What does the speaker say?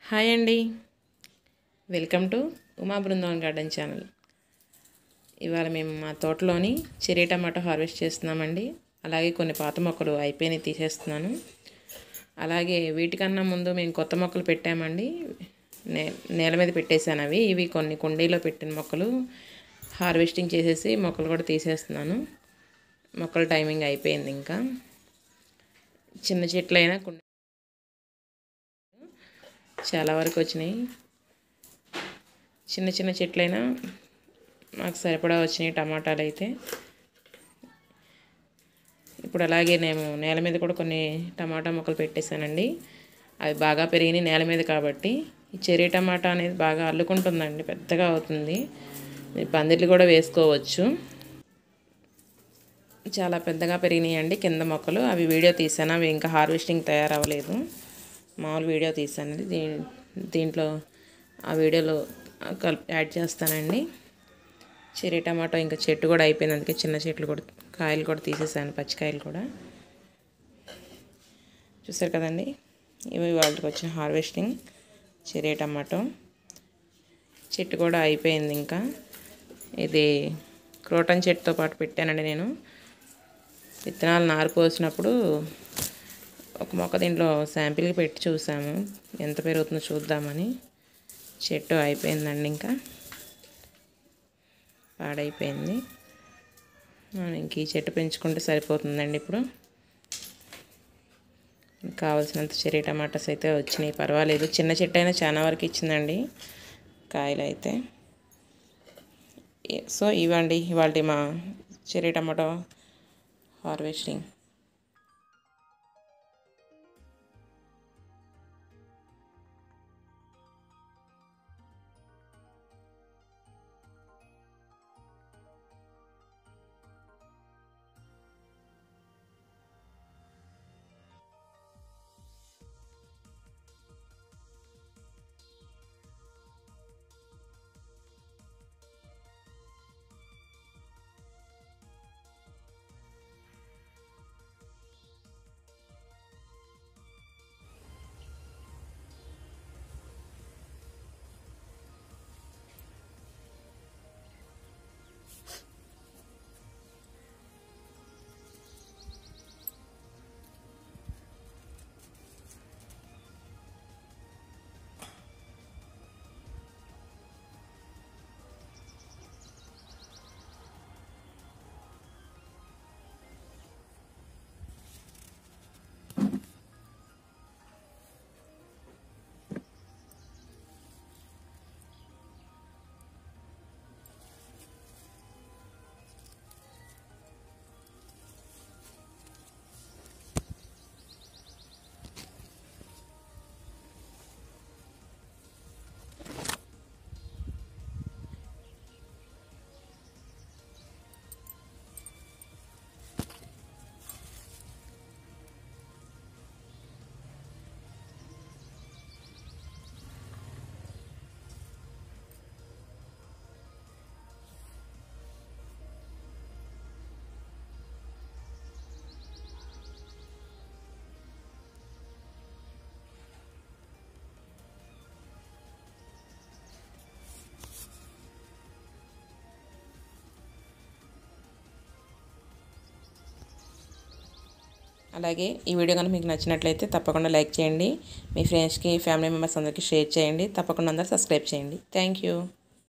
hi అండి welcome to Uma Brindavan garden channel ఇవాళ మేము మా తోటలోని చెరీ టమాటో హార్వెస్ట్ చేస్తున్నామండి అలాగే కొన్ని పాత మొక్కలు అయిపోయినాయి తీసేస్తున్నాను అలాగే వీటికన్నా ముందు మేము కొత్త మొక్కలు పెట్టామండి నే నేల మీద పెట్టేశాను అవి ఇవి కొన్ని కుండీలో పెట్టిన మొక్కలు హార్వెస్టింగ్ చేసేసి మొక్కలు కూడా తీసేస్తున్నాను మొక్కల టైమింగ్ అయిపోయింది ఇంకా చిన్న చెట్లైనా కుండీ చాలా వరకు వచ్చినాయి చిన్న చిన్న చెట్లైనా నాకు సరిపడా వచ్చినాయి టమాటాలు అయితే ఇప్పుడు అలాగే నేను నేల మీద కూడా కొన్ని టమాటా మొక్కలు పెట్టేశానండి అవి బాగా పెరిగినాయి నేల మీద కాబట్టి ఈ చెర్రీ టమాటా అనేది బాగా అల్లుకుంటుందండి పెద్దగా అవుతుంది మీరు పందిర్లు కూడా వేసుకోవచ్చు చాలా పెద్దగా పెరిగినాయండి కింద మొక్కలు అవి వీడియో తీసాను అవి ఇంకా హార్వెస్టింగ్ తయారవ్వలేదు మామూలు వీడియో తీసాను దీ దీంట్లో ఆ వీడియోలో కలిపి యాడ్ చేస్తానండి చెర్రీ టమాటో ఇంకా చెట్టు కూడా అయిపోయింది అందుకే చిన్న చెట్లు కూడా కాయలు కూడా తీసేసాను పచ్చికాయలు కూడా చూసారు కదండి ఇవి వాళ్ళకి వచ్చిన హార్వెస్టింగ్ చెర్రీ టమాటో చెట్టు కూడా అయిపోయింది ఇంకా ఇది క్రోటన్ చెట్టుతో పాటు పెట్టానండి నేను విత్తనాలు నారు పోసినప్పుడు ఒక మొక్క దీంట్లో శాంపిల్కి పెట్టి చూసాము ఎంత పెరుగుతుందో చూద్దామని చెట్టు అయిపోయిందండి ఇంకా పాడైపోయింది మనం ఇంక ఈ చెట్టు పెంచుకుంటే సరిపోతుందండి ఇప్పుడు కావాల్సినంత చెర్రీ టమాటాస్ అయితే వచ్చినాయి పర్వాలేదు చిన్న చెట్టు అయినా చాలా వరకు ఇచ్చిందండి కాయలు అయితే సో ఇవ్వండి ఇవాళ మా చెర్రీ టమాటో హార్వెస్టింగ్ అలాగే ఈ వీడియో కనుక మీకు నచ్చినట్లయితే తప్పకుండా లైక్ చేయండి మీ ఫ్రెండ్స్కి ఫ్యామిలీ మెంబర్స్ అందరికీ షేర్ చేయండి తప్పకుండా అందరూ సబ్స్క్రైబ్ చేయండి థ్యాంక్ యూ